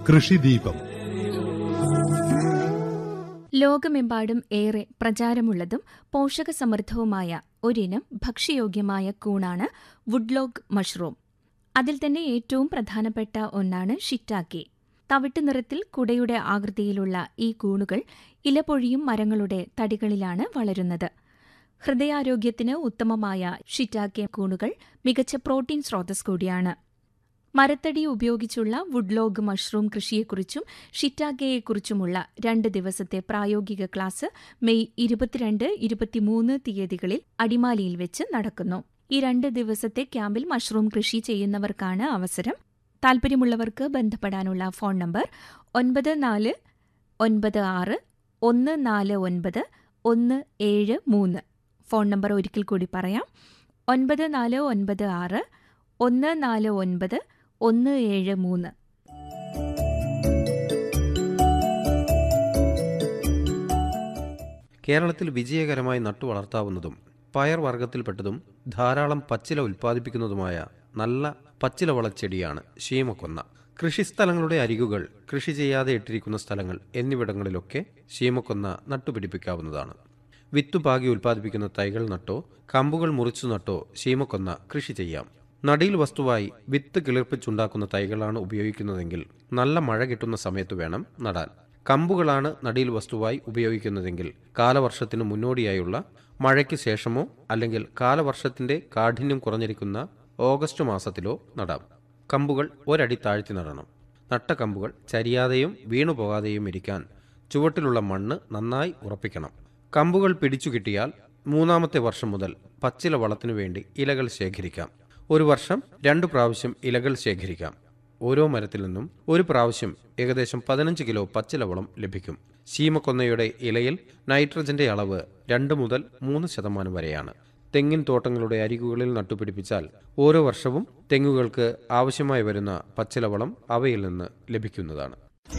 കൃഷിദീപം ലോകമെമ്പാടും ഏറെ പ്രചാരമുള്ളതും പോഷകസമൃദ്ധവുമായ ഒരിനം ഭക്ഷ്യയോഗ്യമായ കൂണാണ് വുഡ്ലോഗ് മഷ്റൂം അതിൽ തന്നെ ഏറ്റവും പ്രധാനപ്പെട്ട ഒന്നാണ് ഷിറ്റാക്കി തവിട്ട് നിറത്തിൽ കുടയുടെ ആകൃതിയിലുള്ള ഈ കൂണുകൾ ഇലപൊഴിയും മരങ്ങളുടെ തടികളിലാണ് വളരുന്നത് ഹൃദയാരോഗ്യത്തിന് ഉത്തമമായ ഷിറ്റാക്കെ കൂണുകൾ മികച്ച പ്രോട്ടീൻ സ്രോതസ് കൂടിയാണ് മരത്തടി ഉപയോഗിച്ചുള്ള വുഡ്ലോഗ് മഷ്റൂം കൃഷിയെക്കുറിച്ചും ഷിറ്റാഗയെക്കുറിച്ചുമുള്ള രണ്ട് ദിവസത്തെ പ്രായോഗിക ക്ലാസ് മെയ് ഇരുപത്തിരണ്ട് ഇരുപത്തിമൂന്ന് തീയതികളിൽ അടിമാലിയിൽ വെച്ച് നടക്കുന്നു ഈ രണ്ട് ദിവസത്തെ ക്യാമ്പിൽ മഷ്റൂം കൃഷി ചെയ്യുന്നവർക്കാണ് അവസരം താൽപ്പര്യമുള്ളവർക്ക് ബന്ധപ്പെടാനുള്ള ഫോൺ നമ്പർ ഒൻപത് നാല് ഒൻപത് ആറ് ഒന്ന് നാല് ഒൻപത് ഒന്ന് ഏഴ് മൂന്ന് ഫോൺ നമ്പർ ഒരിക്കൽ കൂടി പറയാം ഒൻപത് നാല് ഒൻപത് ആറ് ഒന്ന് നാല് ഒൻപത് ഒന്ന് ഏഴ് മൂന്ന് കേരളത്തിൽ വിജയകരമായി നട്ടുവളർത്താവുന്നതും പയർ വർഗത്തിൽപ്പെട്ടതും ധാരാളം പച്ചില ഉൽപ്പാദിപ്പിക്കുന്നതുമായ നല്ല പച്ചില വളച്ചെടിയാണ് ശീമക്കൊന്ന കൃഷിസ്ഥലങ്ങളുടെ അരികുകൾ കൃഷി ചെയ്യാതെ ഇട്ടിരിക്കുന്ന സ്ഥലങ്ങൾ എന്നിവിടങ്ങളിലൊക്കെ ശീമക്കൊന്ന നട്ടുപിടിപ്പിക്കാവുന്നതാണ് വിത്തുപാകി ഉൽപ്പാദിപ്പിക്കുന്ന തൈകൾ നട്ടോ കമ്പുകൾ മുറിച്ചു നട്ടോ ശീമക്കൊന്ന കൃഷി ചെയ്യാം നടീൽ വസ്തുവായി വിത്ത് കിളിർപ്പിച്ചുണ്ടാക്കുന്ന തൈകളാണ് ഉപയോഗിക്കുന്നതെങ്കിൽ നല്ല മഴ കിട്ടുന്ന സമയത്ത് വേണം നടാൻ കമ്പുകളാണ് നടീൽ വസ്തുവായി ഉപയോഗിക്കുന്നതെങ്കിൽ കാലവർഷത്തിന് മുന്നോടിയായുള്ള മഴയ്ക്ക് ശേഷമോ അല്ലെങ്കിൽ കാലവർഷത്തിന്റെ കാഠിന്യം കുറഞ്ഞിരിക്കുന്ന ഓഗസ്റ്റ് മാസത്തിലോ നടാം കമ്പുകൾ ഒരടി താഴ്ത്തി നടണം നട്ട കമ്പുകൾ ചരിയാതെയും വീണുപോകാതെയും ഇരിക്കാൻ ചുവട്ടിലുള്ള മണ്ണ് നന്നായി ഉറപ്പിക്കണം കമ്പുകൾ പിടിച്ചു കിട്ടിയാൽ മൂന്നാമത്തെ വർഷം മുതൽ പച്ചില വളത്തിനു വേണ്ടി ഇലകൾ ശേഖരിക്കാം ഒരു വർഷം രണ്ടു പ്രാവശ്യം ഇലകൾ ശേഖരിക്കാം ഓരോ മരത്തിൽ നിന്നും ഒരു പ്രാവശ്യം ഏകദേശം പതിനഞ്ച് കിലോ പച്ചിലവളം ലഭിക്കും ശീമക്കൊന്നയുടെ ഇലയിൽ നൈട്രജന്റെ അളവ് രണ്ട് മുതൽ മൂന്ന് ശതമാനം വരെയാണ് തെങ്ങിൻ തോട്ടങ്ങളുടെ അരികുകളിൽ നട്ടുപിടിപ്പിച്ചാൽ ഓരോ വർഷവും തെങ്ങുകൾക്ക് ആവശ്യമായി വരുന്ന പച്ചിലവളം അവയിൽ നിന്ന് ലഭിക്കുന്നതാണ്